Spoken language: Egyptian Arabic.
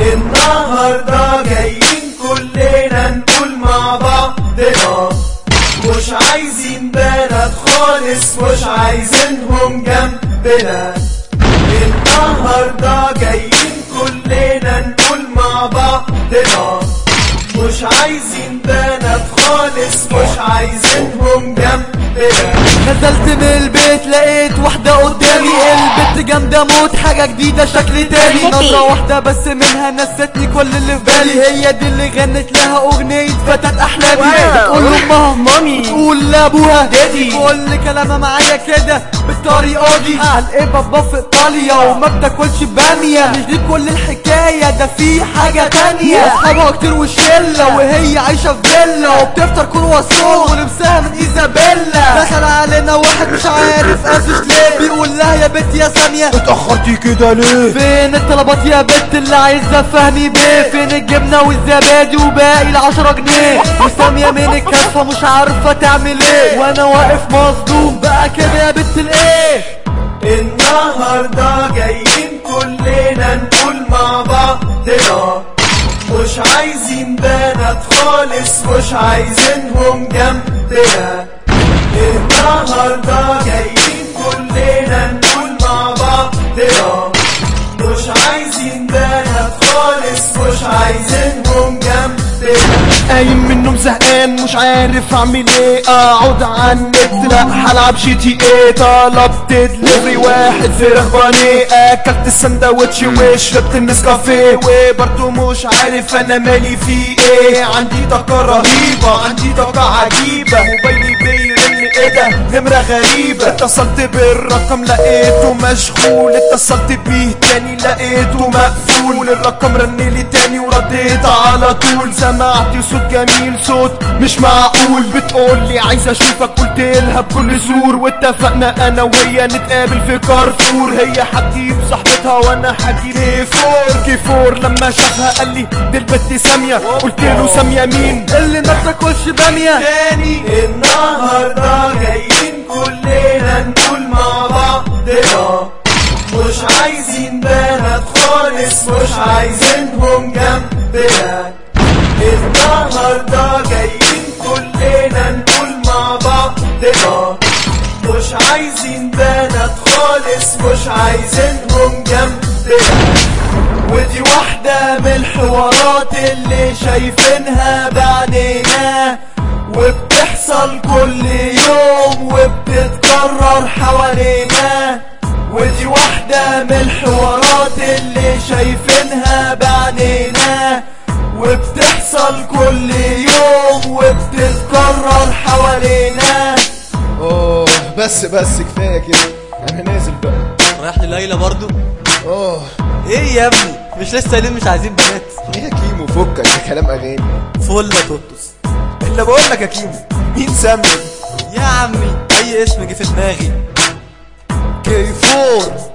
النهاردة جايين كلنا نقول مع بعضنا مش عايزين بنات خالص مش عايزينهم جنبنا النهاردة جايين كلنا نقول مع بعضنا مش عايزين بنات خالص مش عايزينهم جنبنا نزلت من البيت لقيت واحدة قدامي البت جامدة موت حاجة جديدة شكل تاني نظرة واحدة بس منها نستني كل اللي في بالي هي دي اللي غنت لها اغنية فتاة احلامي بتقول لامها مامي تقول لابوها دادي كل كلامها معايا كده بالطريقة دي قال ايه بابا في ايطاليا وما بتاكلش بامية مش دي كل الحكاية ده في حاجة تانية اصحابها كتير وشلة وهي عايشة في فيلا وبتفطر كل وصول ولبسها من ايزابيلا دخل علينا واحد مش عارف اسس ليه بيقول لها يا بنت يا سامية اتأخرتي كده ليه فين الطلبات يا بنت اللي عايزة فهمي بيه فين الجبنة والزبادي وباقي العشرة جنيه وسامية من الكفة مش عارفة تعمل ايه وانا واقف مصدوم بقى كده يا بنت الايه النهاردة جايين كلنا نقول مع بعضنا مش عايزين بنات خالص مش عايزينهم جنبنا النهاردة جايين كلنا نقول مع بعضنا مش عايزين بنات خالص مش عايزينهم جنبنا قايم من النوم زهقان مش عارف اعمل ايه اقعد على النت لا هلعب جي تي ايه طلبت دليفري واحد فراخ بانيه اكلت السندوتش وشربت النسكافيه وبرضه مش عارف انا مالي في ايه عندي طاقة رهيبة عندي طاقة عجيبة موبايلي بيرن ايه ده نمرة غريبة اتصلت بالرقم لقيته مشغول اتصلت بيه تاني لقيته مقفول الرقم رن لي تاني ورديت على طول سمعت صوت جميل صوت مش معقول بتقول لي عايز اشوفك قلت لها بكل زور واتفقنا انا وهي نتقابل في كارفور هي هتجيب صاحبتها وانا هجيب كيفور كيفور لما شافها قال لي دي البت سامية قلت له سامية مين اللي ما بتاكلش بامية تاني النهاردة جايين كلنا نقول مع بعضنا مش عايزين بنات خالص مش عايزينهم جنبنا النهاردة جايين كلنا نقول مع بعضنا مش عايزين بنات خالص مش عايزينهم جنبنا ودي واحدة من الحوارات اللي شايفينها بعينينا وبتحصل كل يوم وبتتكرر حوالينا ودي واحدة من الحوارات اللي شايفينها بعينينا وبتحصل كل يوم وبتتكرر حوالينا اوه بس بس كفاية كده انا نازل بقى رايح لليلى برضو اوه ايه يا ابني مش لسه قايلين مش عايزين بنات ايه يا كيمو فكك ده كلام اغاني فل يا توتوس اللي بقول لك يا كيمو مين سامي يا عمي اي اسم جه في دماغي كيفور